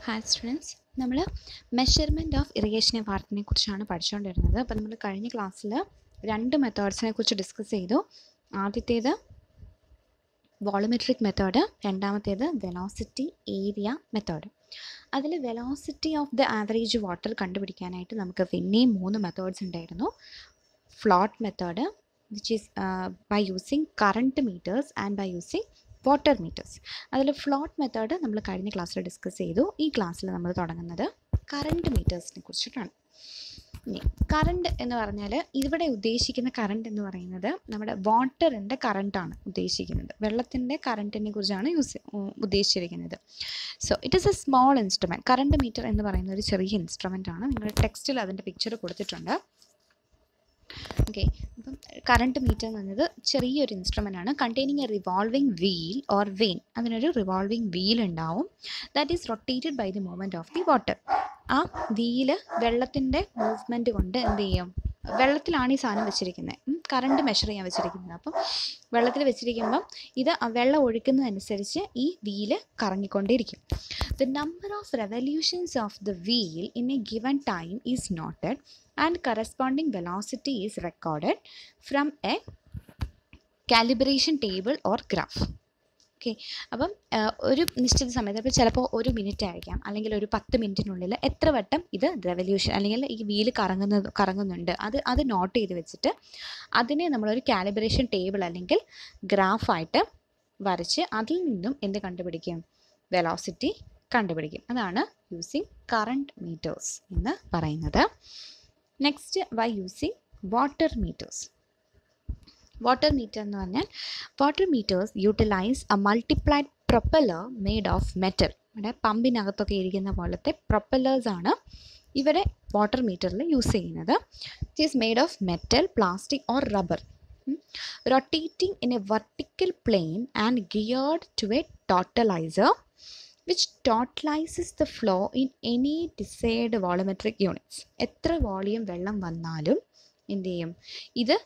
Hi students നമ്മൾ measurement of irrigation വാട്ടറിനെ കുറിച്ചാണ് പഠിച്ചുകൊണ്ടിരുന്നത് അപ്പോൾ നമ്മൾ കഴിഞ്ഞ ക്ലാസ്സിൽ രണ്ട് മെത്തേഡ്സിനെ കുറിച്ച് ഡിസ്കസ് ചെയ്തു ആദ്യത്തേത് വോളമെട്രിക് മെത്തേഡ് രണ്ടാമത്തേത് വെലോസിറ്റി ഏരിയ മെത്തേഡ് അതിൽ velocity of the average water കണ്ടുപിടിക്കാനായിട്ട് നമുക്ക് പിന്നെയും മൂന്ന് മെത്തേഡ്സ് ഉണ്ടായിരുന്നു float method which is by using current meters and by using water meters അതിൽ ഫ്ലോട്ട് മെത്തേഡ് നമ്മൾ കഴിഞ്ഞ ക്ലാസ്സിൽ ഡിസ്കസ് ചെയ്തു ഈ ക്ലാസ്സിൽ നമ്മൾ തുടങ്ങുന്നത് കറണ്ട് മീറ്റേഴ്സിനെ കുറിച്ചിട്ടാണ് ഇനി കറണ്ട് എന്ന് പറഞ്ഞാൽ ഇവിടെ ഉദ്ദേശിക്കുന്ന കറണ്ട് എന്ന് പറയുന്നത് നമ്മുടെ വാട്ടറിൻ്റെ കറണ്ടാണ് ഉദ്ദേശിക്കുന്നത് വെള്ളത്തിൻ്റെ കറണ്ടിനെ കുറിച്ചാണ് യൂസ് ഉദ്ദേശിച്ചിരിക്കുന്നത് so it is a small instrument current meter എന്ന് പറയുന്ന ഒരു ചെറിയ ഇൻസ്ട്രുമെൻ്റ് ആണ് നിങ്ങളുടെ ടെക്സ്റ്റിൽ അതിൻ്റെ പിക്ചർ കൊടുത്തിട്ടുണ്ട് ഓക്കെ അപ്പം കറണ്ട് മീറ്റർ എന്ന് പറയുന്നത് ചെറിയൊരു ഇൻസ്ട്രുമെൻ്റ് ആണ് containing a revolving wheel or vane അതിനൊരു റിവോൾവിംഗ് വീൽ ഉണ്ടാവും that is rotated by the movement of the water ആ വീല് വെള്ളത്തിൻ്റെ മൂവ്മെൻറ്റ് കൊണ്ട് എന്ത് ചെയ്യും വെള്ളത്തിലാണ് ഈ സാധനം വെച്ചിരിക്കുന്നത് കറണ്ട് മെഷർ ചെയ്യാൻ വെച്ചിരിക്കുന്നത് അപ്പം വെള്ളത്തിൽ വെച്ചിരിക്കുമ്പം ഇത് ആ വെള്ളം ഒഴുക്കുന്നതനുസരിച്ച് ഈ വീല് കറങ്ങിക്കൊണ്ടേയിരിക്കും the number of revolutions of the wheel in a given time is noted and corresponding velocity is recorded from a calibration table or graph okay അപ്പം ഒരു നിശ്ചിത സമയത്ത് അപ്പോൾ ചിലപ്പോൾ ഒരു മിനിറ്റ് ആയിരിക്കാം അല്ലെങ്കിൽ ഒരു പത്ത് മിനിറ്റിനുള്ളിൽ എത്ര വട്ടം ഇത് റെവല്യൂഷൻ അല്ലെങ്കിൽ ഈ വീല് കറങ്ങുന്നത് കറങ്ങുന്നുണ്ട് അത് അത് നോട്ട് ചെയ്ത് വെച്ചിട്ട് അതിനെ നമ്മളൊരു കാലിബ്രേഷൻ ടേബിൾ അല്ലെങ്കിൽ ഗ്രാഫായിട്ട് വരച്ച് അതിൽ നിന്നും എന്ത് കണ്ടുപിടിക്കും വെലോസിറ്റി കണ്ടുപിടിക്കും അതാണ് യൂസിങ് കറണ്ട് മീറ്റേഴ്സ് എന്ന് പറയുന്നത് next by using water meters water meter എന്ന് പറഞ്ഞാൽ water meters utilise a multiplied propeller made of metal ഇവിടെ പമ്പിനകത്തൊക്കെ ഇരിക്കുന്ന പോലത്തെ പ്രൊപ്പലേഴ്സ് ആണ് ഇവിടെ വാട്ടർ മീറ്ററിൽ യൂസ് ചെയ്യുന്നത് it is made of metal plastic or rubber rotating in a vertical plane and geared to a totaliser which totalises the flow in any decide volumetric units എത്ര volume വെള്ളം വന്നാലും എന്ത് ചെയ്യും ഇത്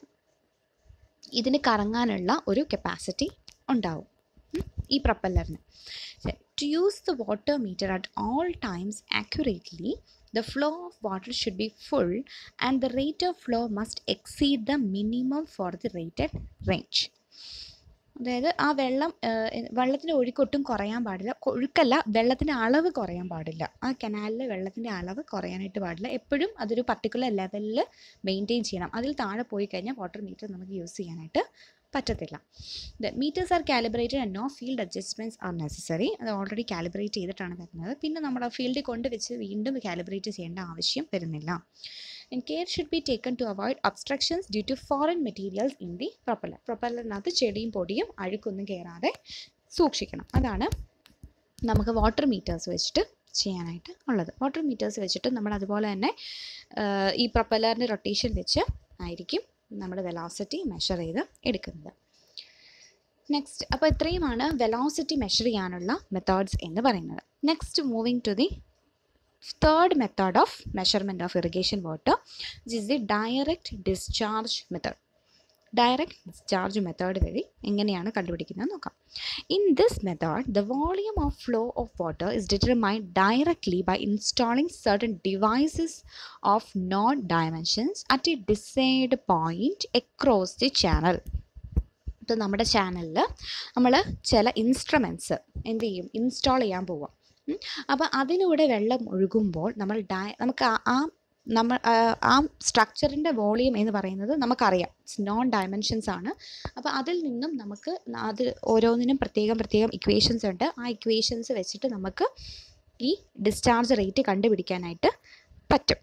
ഇതിന് കറങ്ങാനുള്ള ഒരു കപ്പാസിറ്റി ഉണ്ടാവും ഈ പ്രപ്പല്ലറിന് to use the water meter at all times accurately the flow of water should be full and the rate of flow must exceed the minimum for the rated range അതായത് ആ വെള്ളം വെള്ളത്തിൻ്റെ ഒഴുക്കൊട്ടും കുറയാൻ പാടില്ല ഒഴുക്കല്ല വെള്ളത്തിൻ്റെ അളവ് കുറയാൻ പാടില്ല ആ കനാലിലെ വെള്ളത്തിൻ്റെ അളവ് കുറയാനായിട്ട് പാടില്ല എപ്പോഴും അതൊരു പർട്ടിക്കുലർ ലെവലിൽ മെയിൻറ്റെയിൻ ചെയ്യണം അതിൽ താഴെ പോയി കഴിഞ്ഞാൽ വാട്ടർ മീറ്റർ നമുക്ക് യൂസ് ചെയ്യാനായിട്ട് പറ്റത്തില്ല the meters are calibrated and no field adjustments are necessary അത് ഓൾറെഡി കാലിബ്രേറ്റ് ചെയ്തിട്ടാണ് വരുന്നത് പിന്നെ നമ്മൾ ആ ഫീൽഡിൽ കൊണ്ടുവച്ച് വീണ്ടും കാലിബ്രേറ്റ് ചെയ്യേണ്ട ആവശ്യം വരുന്നില്ല and care should be taken to avoid obstructions due to foreign materials in the propeller പ്രൊപ്പല്ലറിനകത്ത് ചെടിയും പൊടിയും അഴുക്കൊന്നും കയറാതെ സൂക്ഷിക്കണം അതാണ് നമുക്ക് വാട്ടർ മീറ്റേഴ്സ് വെച്ചിട്ട് ചെയ്യാനായിട്ട് ഉള്ളത് വാട്ടർ മീറ്റേഴ്സ് വെച്ചിട്ട് നമ്മൾ അതുപോലെ തന്നെ ഈ പ്രൊപ്പല്ലറിൻ്റെ റൊട്ടേഷൻ വെച്ച് ആയിരിക്കും നമ്മുടെ വെലോസിറ്റി മെഷർ ചെയ്ത് എടുക്കുന്നത് നെക്സ്റ്റ് അപ്പോൾ ഇത്രയുമാണ് വെലോസിറ്റി മെഷർ ചെയ്യാനുള്ള മെത്തേഡ്സ് എന്ന് പറയുന്നത് next moving to the third method of measurement of irrigation water which is the direct discharge method direct discharge method വഴി എങ്ങനെയാണ് കണ്ടുപിടിക്കുന്നത് നോക്കാം in this method the volume of flow of water is determined directly by installing certain devices of not dimensions at a decide point across the channel ഇപ്പോൾ നമ്മുടെ ചാനലിൽ നമ്മൾ ചില instruments എന്ത് ചെയ്യും ഇൻസ്റ്റാൾ ചെയ്യാൻ പോവാം അപ്പോൾ അതിലൂടെ വെള്ളം ഒഴുകുമ്പോൾ നമ്മൾ ഡയ നമുക്ക് ആ നമ്മൾ ആ സ്ട്രക്ചറിൻ്റെ വോളിയം എന്ന് പറയുന്നത് നമുക്കറിയാം ഇറ്റ്സ് നോൺ ഡയമെൻഷൻസ് ആണ് അപ്പോൾ അതിൽ നിന്നും നമുക്ക് അത് ഓരോന്നിനും പ്രത്യേകം പ്രത്യേകം ഇക്വേഷൻസ് ഉണ്ട് ആ ഇക്വേഷൻസ് വെച്ചിട്ട് നമുക്ക് ഈ ഡിസ്ചാർജ് റേറ്റ് കണ്ടുപിടിക്കാനായിട്ട് പറ്റും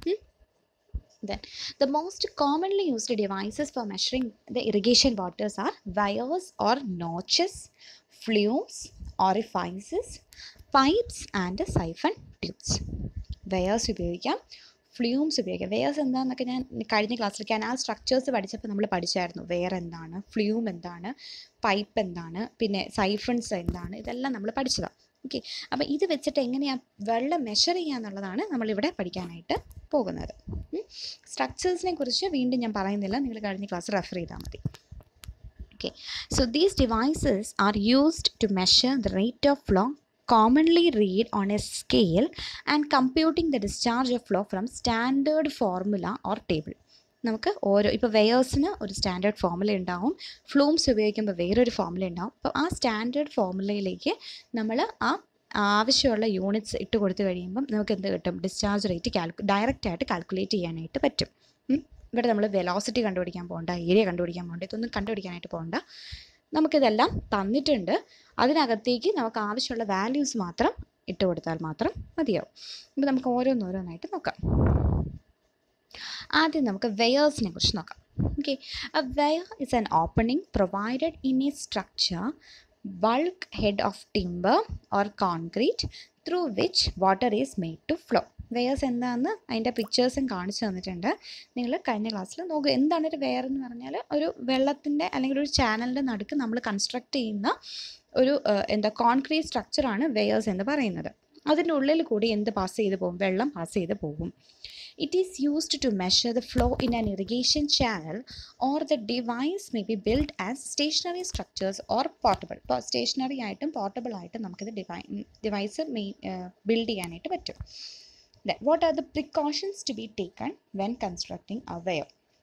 Then, the most commonly used devices for measuring the irrigation waters are wires or notches, flumes, orifices, pipes and siphon tubes weirs ഉപയോഗിക്കാം ഫ്ലൂംസ് ഉപയോഗിക്കാം വെയേഴ്സ് എന്താണെന്നൊക്കെ ഞാൻ കഴിഞ്ഞ ക്ലാസ്സിൽ കനാൽ സ്ട്രക്ചേഴ്സ് പഠിച്ചപ്പോൾ നമ്മൾ പഠിച്ചായിരുന്നു വെയർ എന്താണ് ഫ്ലൂം എന്താണ് പൈപ്പ് എന്താണ് പിന്നെ സൈഫൺസ് എന്താണ് ഇതെല്ലാം നമ്മൾ പഠിച്ചതാണ് ഓക്കെ അപ്പോൾ ഇത് വെച്ചിട്ട് എങ്ങനെയാണ് വെള്ളം മെഷർ ചെയ്യുക എന്നുള്ളതാണ് നമ്മളിവിടെ പഠിക്കാനായിട്ട് പോകുന്നത് സ്ട്രക്ചേഴ്സിനെ കുറിച്ച് വീണ്ടും ഞാൻ പറയുന്നില്ല നിങ്ങൾ കഴിഞ്ഞ ക്ലാസ് റെഫർ ചെയ്താൽ മതി okay so these devices are used to measure the rate of flow commonly read on a scale and computing the discharge of flow from standard formula or table നമുക്ക് ഓരോ ഇപ്പോൾ വെയേഴ്സിന് ഒരു സ്റ്റാൻഡേർഡ് ഫോർമുല ഉണ്ടാവും ഫ്ലൂംസ് ഉപയോഗിക്കുമ്പോൾ വേറൊരു formula ഉണ്ടാവും അപ്പോൾ ആ സ്റ്റാൻഡേർഡ് ഫോർമുലയിലേക്ക് നമ്മൾ ആ ആവശ്യമുള്ള യൂണിറ്റ്സ് ഇട്ട് കൊടുത്തു കഴിയുമ്പം നമുക്ക് എന്ത് കിട്ടും ഡിസ്ചാർജ് റേറ്റ് കാൽക്കു ഡയറക്റ്റ് ആയിട്ട് കാൽക്കുലേറ്റ് ചെയ്യാനായിട്ട് പറ്റും ഉം. ഇവിടെ നമ്മൾ വെലോസിറ്റി കണ്ടുപിടിക്കാൻ പോകണ്ട ഏരിയ കണ്ടുപിടിക്കാൻ പോകണ്ട ഇതൊന്നും കണ്ടുപിടിക്കാനായിട്ട് പോകണ്ട നമുക്കിതെല്ലാം തന്നിട്ടുണ്ട് അതിനകത്തേക്ക് നമുക്ക് ആവശ്യമുള്ള വാല്യൂസ് മാത്രം ഇട്ട് കൊടുത്താൽ മാത്രം മതിയാവും അപ്പോൾ നമുക്ക് ഓരോന്നോരോന്നായിട്ട് നോക്കാം ആദ്യം നമുക്ക് വെയേഴ്സിനെ കുറിച്ച് നോക്കാം okay a weir is an opening provided in a structure bulkhead of timber or concrete through which water is made to flow weirs എന്താണെന്ന് അതിൻ്റെ പിക്ചേഴ്സും കാണിച്ചു തന്നിട്ടുണ്ട് നിങ്ങൾ കഴിഞ്ഞ ക്ലാസ്സിൽ നോക്കുക എന്താണ് ഒരു വെയർ എന്ന് പറഞ്ഞാൽ ഒരു വെള്ളത്തിൻ്റെ അല്ലെങ്കിൽ ഒരു ചാനലിൻ്റെ നടുക്ക് നമ്മൾ കൺസ്ട്രക്ട് ചെയ്യുന്ന ഒരു ഏഹ്, എന്താ കോൺക്രീറ്റ് സ്ട്രക്ചറാണ് വെയേഴ്സ് എന്ന് പറയുന്നത് അതിൻ്റെ ഉള്ളിൽ കൂടി എന്ത് പാസ് ചെയ്ത് പോകും വെള്ളം പാസ് ചെയ്ത് പോകും It is used to measure the flow in an irrigation channel or the device may be built as stationary structures or portable. ഇപ്പോൾ സ്റ്റേഷനറി ആയിട്ടും പോർട്ടബിൾ ആയിട്ടും നമുക്കിത് ഡിവൈ ഡിവൈസ് മെയിൻ ബിൽഡ് ചെയ്യാനായിട്ട് പറ്റും Then, what are the precautions to be taken when constructing a weir?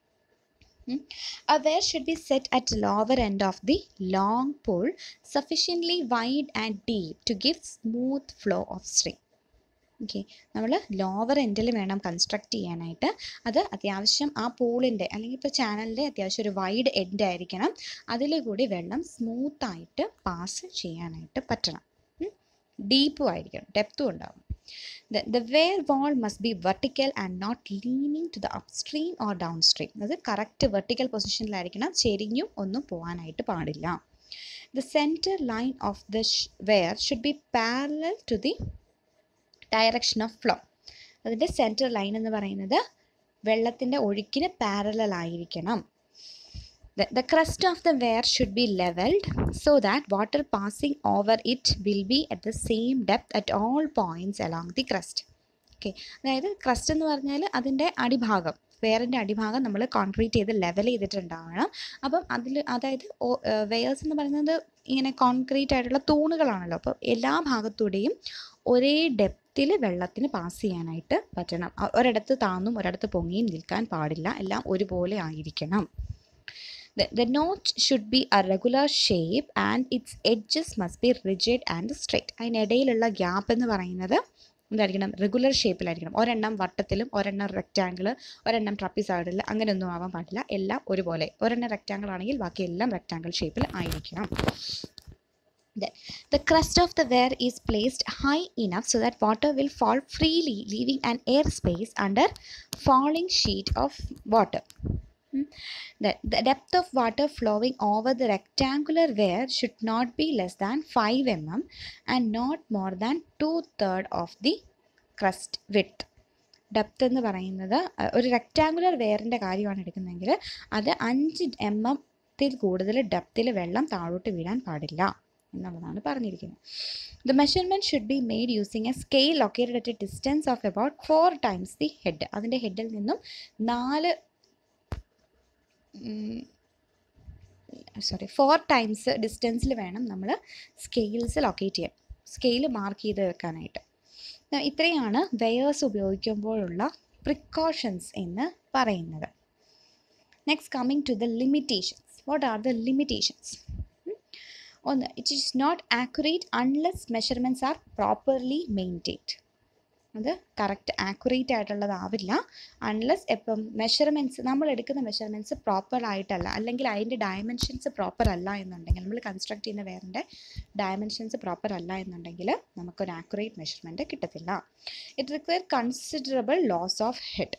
Hmm? A weir should be set at lower end of the long pole, sufficiently wide and deep to give smooth flow of stream. Okay നമ്മൾ lower എൻഡിൽ വേണം construct ചെയ്യാനായിട്ട് അത് അത്യാവശ്യം ആ പൂളിൻ്റെ അല്ലെങ്കിൽ ഇപ്പോൾ ചാനലിൻ്റെ അത്യാവശ്യം ഒരു വൈഡ് എൻഡ് ആയിരിക്കണം അതിൽ കൂടി വെള്ളം സ്മൂത്തായിട്ട് പാസ് ചെയ്യാനായിട്ട് പറ്റണം ഡീപ്പും ആയിരിക്കണം ഡെപ്തും ഉണ്ടാവും the weir wall must be vertical and not leaning to the upstream or downstream അത് കറക്റ്റ് വെർട്ടിക്കൽ പൊസിഷനിലായിരിക്കണം ചെരിഞ്ഞും ഒന്നും പോകാനായിട്ട് പാടില്ല the centre line of the weir should be parallel to the direction of flow അതിൻ്റെ centre line എന്ന് പറയുന്നത് വെള്ളത്തിൻ്റെ ഒഴുക്കിന് പാരലൽ ആയിരിക്കണം The, the crust of the weir should be leveled so that water passing over it will be at the same depth at all points along the crust. Okay അതായത് crust എന്ന് പറഞ്ഞാൽ അതിൻ്റെ അടിഭാഗം വെയറിൻ്റെ അടിഭാഗം നമ്മൾ കോൺക്രീറ്റ് ചെയ്ത് level ചെയ്തിട്ടുണ്ടാവണം അപ്പം അതിൽ അതായത് വെയേഴ്സ് എന്ന് പറയുന്നത് ഇങ്ങനെ കോൺക്രീറ്റ് ആയിട്ടുള്ള തൂണുകളാണല്ലോ അപ്പോൾ എല്ലാ ഭാഗത്തൂടെയും ഒരേ ഡെപ്തിൽ വെള്ളത്തിന് പാസ് ചെയ്യാനായിട്ട് പറ്റണം അ- ഒരിടത്ത് താന്നും ഒരിടത്ത് പൊങ്ങിയും നിൽക്കാൻ പാടില്ല എല്ലാം ഒരുപോലെ ആയിരിക്കണം The, the notch should be a regular shape and its edges must be rigid and straight. അതിനിടയിലുള്ള ഗ്യാപ്പ് എന്ന് പറയുന്നത് എന്തായിരിക്കണം റെഗുലർ ഷേപ്പിലായിരിക്കണം ഒരെണ്ണം വട്ടത്തിലും ഒരെണ്ണം റെക്റ്റാങ്കിൾ ഒരെണ്ണം ട്രപ്പിസൈഡിൽ അങ്ങനെയൊന്നും ആവാൻ പാടില്ല എല്ലാം ഒരുപോലെ ഒരെണ്ണം റെക്റ്റാങ്കിൾ ആണെങ്കിൽ ബാക്കി എല്ലാം റെക്റ്റാങ്കിൾ ഷേപ്പിൽ ആയിരിക്കണം Then, the crust of the weir is placed high enough so that water will fall freely, leaving an air space under falling sheet of water. Hmm. The, the depth of water flowing over the rectangular weir should not be less than 5 mm and not more than two third of the crust width. Depth എന്ന് പറയുന്നത് അഹ്, ഒരു rectangular വെയറിൻ്റെ കാര്യമാണ് എടുക്കുന്നതെങ്കിൽ അത് അഞ്ച് M എത്തിൽ കൂടുതൽ ഡെപ്തിൽ വെള്ളം താഴോട്ട് വീഴാൻ പാടില്ല എന്നുള്ളതാണ് പറഞ്ഞിരിക്കുന്നത് the measurement should be made using a scale located at a distance of about four times the head അതിൻ്റെ ഹെഡിൽ നിന്നും നാല് സോറി ഫോർ ടൈംസ് ഡിസ്റ്റൻസിൽ വേണം നമ്മൾ സ്കെയിൽസ് ലൊക്കേറ്റ് ചെയ്യാൻ സ്കെയിൽ മാർക്ക് ചെയ്ത് വെക്കാനായിട്ട് ആ, ഇത്രയാണ് വെയേഴ്സ് ഉപയോഗിക്കുമ്പോഴുള്ള പ്രിക്കോഷൻസ് എന്ന് പറയുന്നത് next coming to the limitations what are the limitations ഒന്ന് it is not accurate unless measurements are properly maintained അത് കറക്റ്റ് ആക്യുറേറ്റ് ആയിട്ടുള്ളതാവില്ല അൺലെസ് ഇപ്പം മെഷർമെൻറ്റ്സ് നമ്മൾ എടുക്കുന്ന മെഷർമെൻറ്റ്സ് പ്രോപ്പർ ആയിട്ടല്ല അല്ലെങ്കിൽ അതിൻ്റെ ഡയമെൻഷൻസ് പ്രോപ്പർ അല്ല എന്നുണ്ടെങ്കിൽ നമ്മൾ കൺസ്ട്രക്ട് ചെയ്യുന്ന വേറിൻ്റെ ഡയമെൻഷൻസ് പ്രോപ്പർ അല്ല എന്നുണ്ടെങ്കിൽ നമുക്കൊരു ആക്യുറേറ്റ് മെഷർമെൻറ്റ് കിട്ടത്തില്ല it require considerable loss of head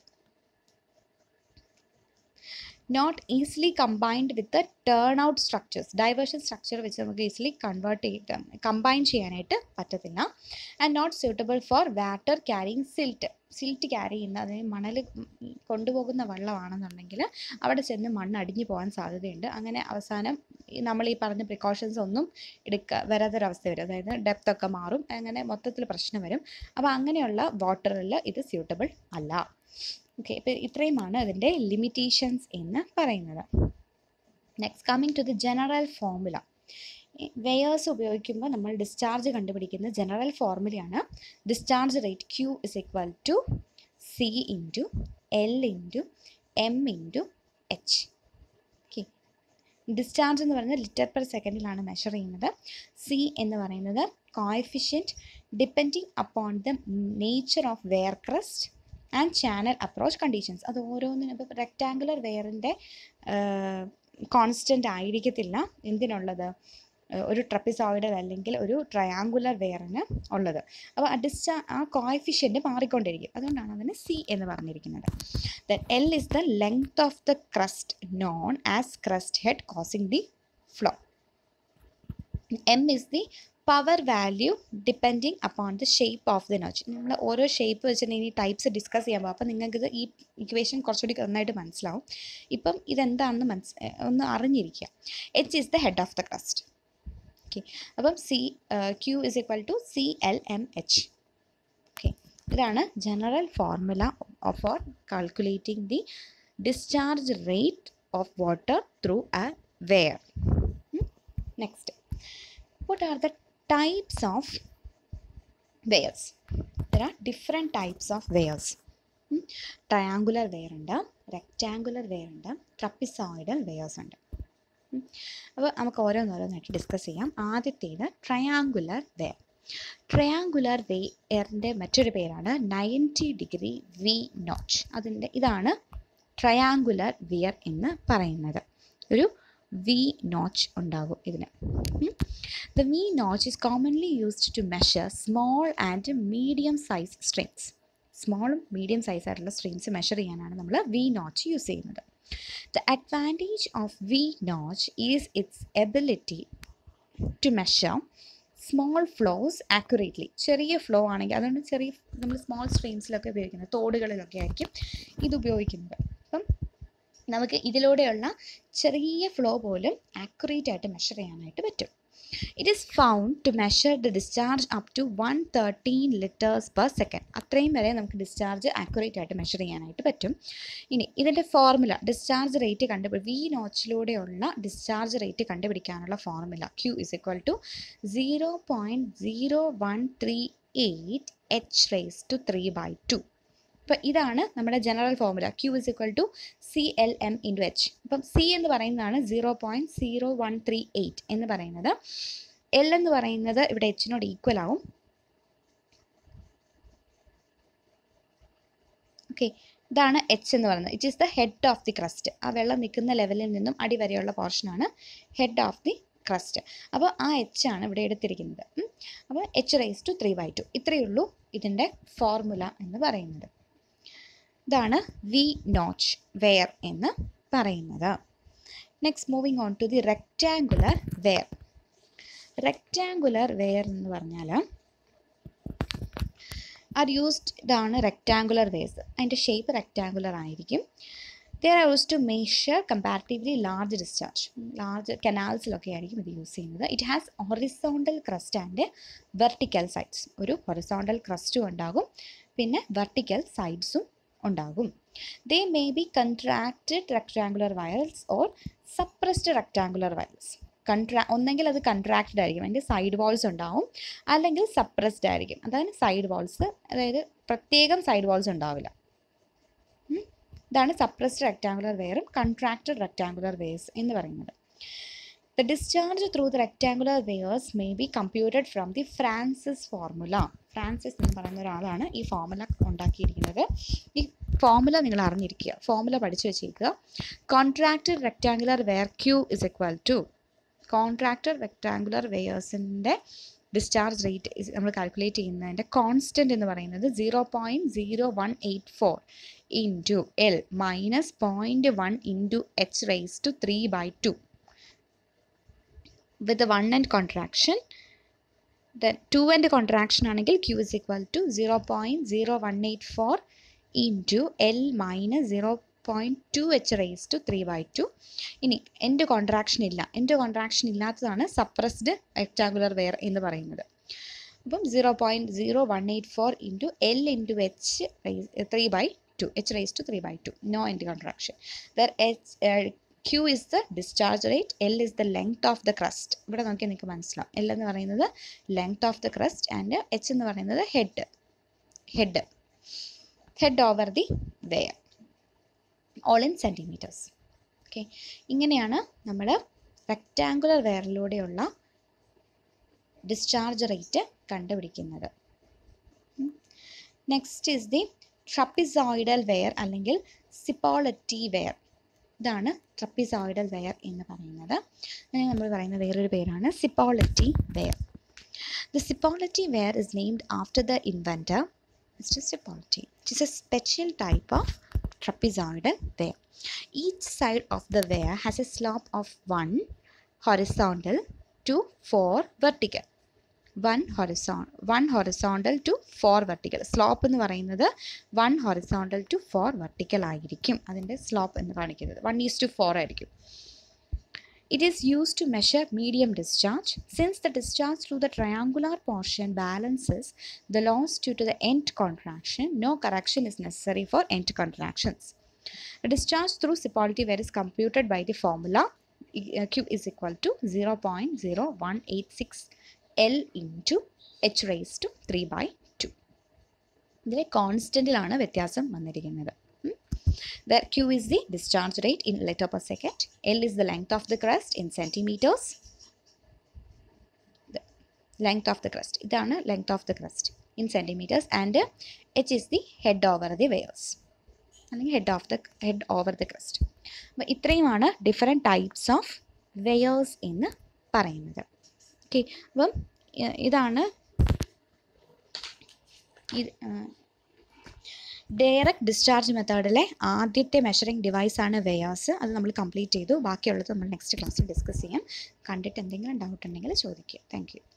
not easily combined with turn out structures diversion structure വെച്ച് നമുക്ക് ഈസിലി കൺവേർട്ട് ചെയ്ത് കമ്പൈൻ ചെയ്യാനായിട്ട് പറ്റത്തില്ല and not suitable for water carrying silt silt carry ചെയ്യുന്ന അതായത് മണൽ കൊണ്ടുപോകുന്ന വെള്ളമാണെന്നുണ്ടെങ്കിൽ അവിടെ ചെന്ന് മണ്ണ് അടിഞ്ഞു പോകാൻ സാധ്യതയുണ്ട് അങ്ങനെ അവസാനം ഈ നമ്മൾ ഈ പറഞ്ഞ പ്രിക്കോഷൻസ് ഒന്നും എടുക്കുക വരാത്തൊരവസ്ഥ വരും അതായത് ഡെപ്ത് ഒക്കെ മാറും അങ്ങനെ മൊത്തത്തിൽ പ്രശ്നം വരും അപ്പോൾ അങ്ങനെയുള്ള വാട്ടറിൽ ഇത് സ്യൂട്ടബിൾ അല്ല ഓക്കെ ഇപ്പോൾ ഇത്രയുമാണ് അതിൻ്റെ ലിമിറ്റേഷൻസ് എന്ന് പറയുന്നത് next coming to the general formula weirs ഉപയോഗിക്കുമ്പോൾ നമ്മൾ ഡിസ്ചാർജ് കണ്ടുപിടിക്കുന്ന ജനറൽ ഫോർമുലയാണ് discharge rate Q is equal to C into L into M into H okay discharge എന്ന് പറയുന്നത് ലിറ്റർ പെർ സെക്കൻഡിലാണ് മെഷർ ചെയ്യുന്നത് സി എന്ന് പറയുന്നത് coefficient depending upon the nature of weir crust and channel approach conditions അത് ഓരോന്നിനും ഇപ്പോൾ rectangular വെയറിൻ്റെ constant ആയിരിക്കത്തില്ല എന്തിനുള്ളത് ഏഹ് ഒരു ട്രപ്പിസോയിഡൽ അല്ലെങ്കിൽ ഒരു ട്രയാങ്കുലർ വെയറിന് ഉള്ളത് അപ്പോൾ ഡിസ്ചാ ആ കോയഫിഷ്യൻ്റ് മാറിക്കൊണ്ടിരിക്കും അതുകൊണ്ടാണ് അതിന് സി എന്ന് പറഞ്ഞിരിക്കുന്നത് then L is the length of the crust known as crust head causing the flow M is the power value depending upon the shape of the notch നമ്മൾ ഓരോ ഷേപ്പ് വെച്ചിട്ടുണ്ടെങ്കിൽ ഈ ടൈപ്സ് ഡിസ്കസ് ചെയ്യാൻ പോകും അപ്പോൾ നിങ്ങൾക്കിത് ഈ ഇക്വേഷൻ കുറച്ചുകൂടി നന്നായിട്ട് മനസ്സിലാവും ഇപ്പം ഇതെന്താണെന്ന് മനസ് ഒന്ന് അറിഞ്ഞിരിക്കുക H is the head of the crust okay അപ്പം C Q is equal to C L M H okay ഇതാണ് general formula for calculating the discharge rate of water through a weir next what are the types of wears there are different types of wears triangular weir ഉണ്ട് rectangular weir ഉണ്ട് trapezoidal weirs ഉണ്ട് അപ്പോൾ നമുക്ക് ഓരോന്നോരോന്നായിട്ട് discuss ചെയ്യാം ആദ്യത്തേത് triangular wear triangular വെയറിൻ്റെ മറ്റൊരു പേരാണ് നയൻറ്റി ഡിഗ്രി വി നോച്ച് അതിൻ്റെ ഇതാണ് ട്രയാങ്കുലർ വിയർ എന്ന് പറയുന്നത് ഒരു വി നോച്ച് ഉണ്ടാകും ഇതിന് the V notch is commonly used to measure small and medium size strings സ്മോളും മീഡിയം സൈസ് ആയിട്ടുള്ള സ്ട്രിങ്സ് മെഷർ ചെയ്യാനാണ് നമ്മൾ വി നോച്ച് യൂസ് ചെയ്യുന്നത് the advantage of V notch is its ability to measure small flows accurately ചെറിയ flow ആണെങ്കിൽ അതുകൊണ്ട് ചെറിയ നമ്മൾ സ്മോൾ സ്ട്രീംസിലൊക്കെ ഉപയോഗിക്കുന്നത് തോടുകളിലൊക്കെ ആയിരിക്കും ഇത് ഉപയോഗിക്കുന്നത് അപ്പം നമുക്ക് ഇതിലൂടെയുള്ള ചെറിയ ഫ്ലോ പോലും ആക്യുറേറ്റ് ആയിട്ട് മെഷർ ചെയ്യാനായിട്ട് പറ്റും it is found to measure the discharge up to one thirteen litres per second അത്രയും വരെ നമുക്ക് ഡിസ്ചാർജ് ആക്യുറേറ്റ് ആയിട്ട് മെഷർ ചെയ്യാനായിട്ട് പറ്റും ഇനി ഇതിൻ്റെ ഫോർമുല ഡിസ്ചാർജ് റേറ്റ് കണ്ടുപിടി വി നോച്ചിലൂടെയുള്ള ഡിസ്ചാർജ് റേറ്റ് കണ്ടുപിടിക്കാനുള്ള formula Q is equal to zero point zero one three eight H raise to three by two അപ്പോൾ ഇതാണ് നമ്മുടെ general formula Q is equal to C L M into H അപ്പം C എന്ന് പറയുന്നതാണ് zero point zero one three eight എന്ന് പറയുന്നത് L എന്ന് പറയുന്നത് ഇവിടെ എച്ചിനോട് ഈക്വൽ ആവും ഓക്കെ ഇതാണ് എച്ച് എന്ന് പറയുന്നത് it is the head of the crust ആ വെള്ളം നിൽക്കുന്ന ലെവലിൽ നിന്നും അടി വരെയുള്ള പോർഷനാണ് ഹെഡ് ഓഫ് ദി ക്രസ്റ്റ് അപ്പോൾ ആ എച്ച് ആണ് ഇവിടെ എടുത്തിരിക്കുന്നത് ഉം. അപ്പോൾ H raise to three by two ഇത്രയേ ഉള്ളൂ ഇതിൻ്റെ ഫോർമുല എന്ന് പറയുന്നത് ഇതാണ് വി നോച്ച് വെയർ എന്ന് പറയുന്നത് next moving on to the rectangular weir rectangular weir എന്ന് പറഞ്ഞാൽ ആർ യൂസ്ഡ് ഇതാണ് റെക്റ്റാങ്കുലർ വേസ് അതിൻ്റെ ഷേപ്പ് റെക്റ്റാങ്കുലർ ആയിരിക്കും they are use to measure comparatively large discharge large കനാൽസിലൊക്കെ ആയിരിക്കും ഇത് യൂസ് ചെയ്യുന്നത് it has horizontal crest and vertical sides ഒരു ഹൊറിസോണ്ടൽ ക്രസ്റ്റും ഉണ്ടാകും പിന്നെ വെർട്ടിക്കൽ സൈഡ്സും ഉണ്ടാകും they may be contracted rectangular weirs or suppressed rectangular weirs contra ഒന്നെങ്കിൽ അത് കൺട്രാക്റ്റഡ് ആയിരിക്കും അതിൻ്റെ സൈഡ് വാൾസ് ഉണ്ടാവും അല്ലെങ്കിൽ സപ്രസ്ഡ് ആയിരിക്കും അതാണ് സൈഡ് വാൾസ് അതായത് പ്രത്യേകം സൈഡ് വാൾസ് ഉണ്ടാവില്ല ഉം. ഇതാണ് സപ്രസ്ഡ് റെക്ടാങ്കുലർ വെയറും കൺട്രാക്റ്റഡ് റെക്ടാങ്കുലർ വെയർസ് എന്ന് പറയുന്നത് the discharge through the rectangular weirs may be computed from the Francis formula Francis എന്ന് പറയുന്ന ഒരാളാണ് ഈ ഫോർമുല ഉണ്ടാക്കിയിരിക്കുന്നത് ഈ ഫോർമുല നിങ്ങൾ അറിഞ്ഞിരിക്കുക ഫോർമുല പഠിച്ചു വെച്ചേക്കുക contracted rectangular weir Q is equal to contracted rectangular വെയേഴ്സിൻ്റെ ഡിസ്ചാർജ് റേറ്റ് നമ്മൾ കാൽക്കുലേറ്റ് ചെയ്യുന്നതിൻ്റെ കോൺസ്റ്റൻറ്റ് എന്ന് പറയുന്നത് zero point zero one eight four into L minus point one into H raise to three by two with one and contraction then two and contraction ആണെങ്കിൽ Q is equal to zero point zero one eight four into L minus zero point two H raise to three by to ഇനി എൻ്റെ contraction ഇല്ല എൻ്റെ contraction ഇല്ലാത്തതാണ് suppressed rectangular wear എന്ന് പറയുന്നത് അപ്പം zero point zero one eight four into L into H three by two H raise to three by two no എൻ്റെ contraction there H Q is the discharge rate L is the length of the crest ഇവിടെ നോക്കിയാൽ നിങ്ങൾക്ക് മനസ്സിലാവും L എന്ന് പറയുന്നത് length of the crest and H എന്ന് പറയുന്നത് head head head over the weir all in centimetres okay ഇങ്ങനെയാണ് നമ്മൾ റെക്റ്റാങ്കുലർ വെയറിലൂടെയുള്ള ഡിസ്ചാർജ് റേറ്റ് കണ്ടുപിടിക്കുന്നത് next is the trapezoidal weir അല്ലെങ്കിൽ സിപ്പോളറ്റി വെയർ ഇതാണ് ട്രപ്പിസോയിഡൽ വെയർ എന്ന് പറയുന്നത് അതിന് നമ്മൾ പറയുന്ന വേറൊരു പേരാണ് Cipolletti weir the Cipolletti weir is named after the inventor mister Cipolletti it is a special type of trapezoidal wear. Each side of the wear has a slope of 1 horizontal to 4 vertical. One horizon one horizontal to four vertical slope എന്ന് പറയുന്നത് one horizontal to four vertical ആയിരിക്കും അതിൻ്റെ slope എന്ന് കാണിക്കുന്നത് one is to four ആയിരിക്കും It is used to measure medium discharge. Since the discharge through the triangular portion balances the loss due to the end contraction, no correction is necessary for end contractions. The discharge through Sipalti wear is computed by the formula uh, Q is equal to 0.0186 L into H raised to 3 by 2. ഇതിലെ കോൺസ്റ്റൻറ്റിലാണ് വ്യത്യാസം വന്നിരിക്കുന്നത് where Q is the discharge rate in liter per second, L is the length of the crust in centimeters, the length of the crust, ഇതാണ് length of the crust in centimeters and H is the head over the waves അല്ലെങ്കിൽ head of the head over the crest അപ്പോൾ ഇത്രയുമാണ് different types of wears എന്ന് പറയുന്നത് okay അപ്പം E- ഇതാണ് ഇത് direct discharge മെത്തേഡിലെ ആദ്യത്തെ മെഷറിംഗ് ഡിവൈസാണ് വെയേഴ്സ് അത് നമ്മൾ കംപ്ലീറ്റ് ചെയ്തു ബാക്കിയുള്ളത് നമ്മൾ നെക്സ്റ്റ് ക്ലാസ്സിൽ ഡിസ്കസ് ചെയ്യാം കണ്ടിട്ട് എന്തെങ്കിലും ഡൗട്ട് ഉണ്ടെങ്കിൽ ചോദിക്കുക താങ്ക് യു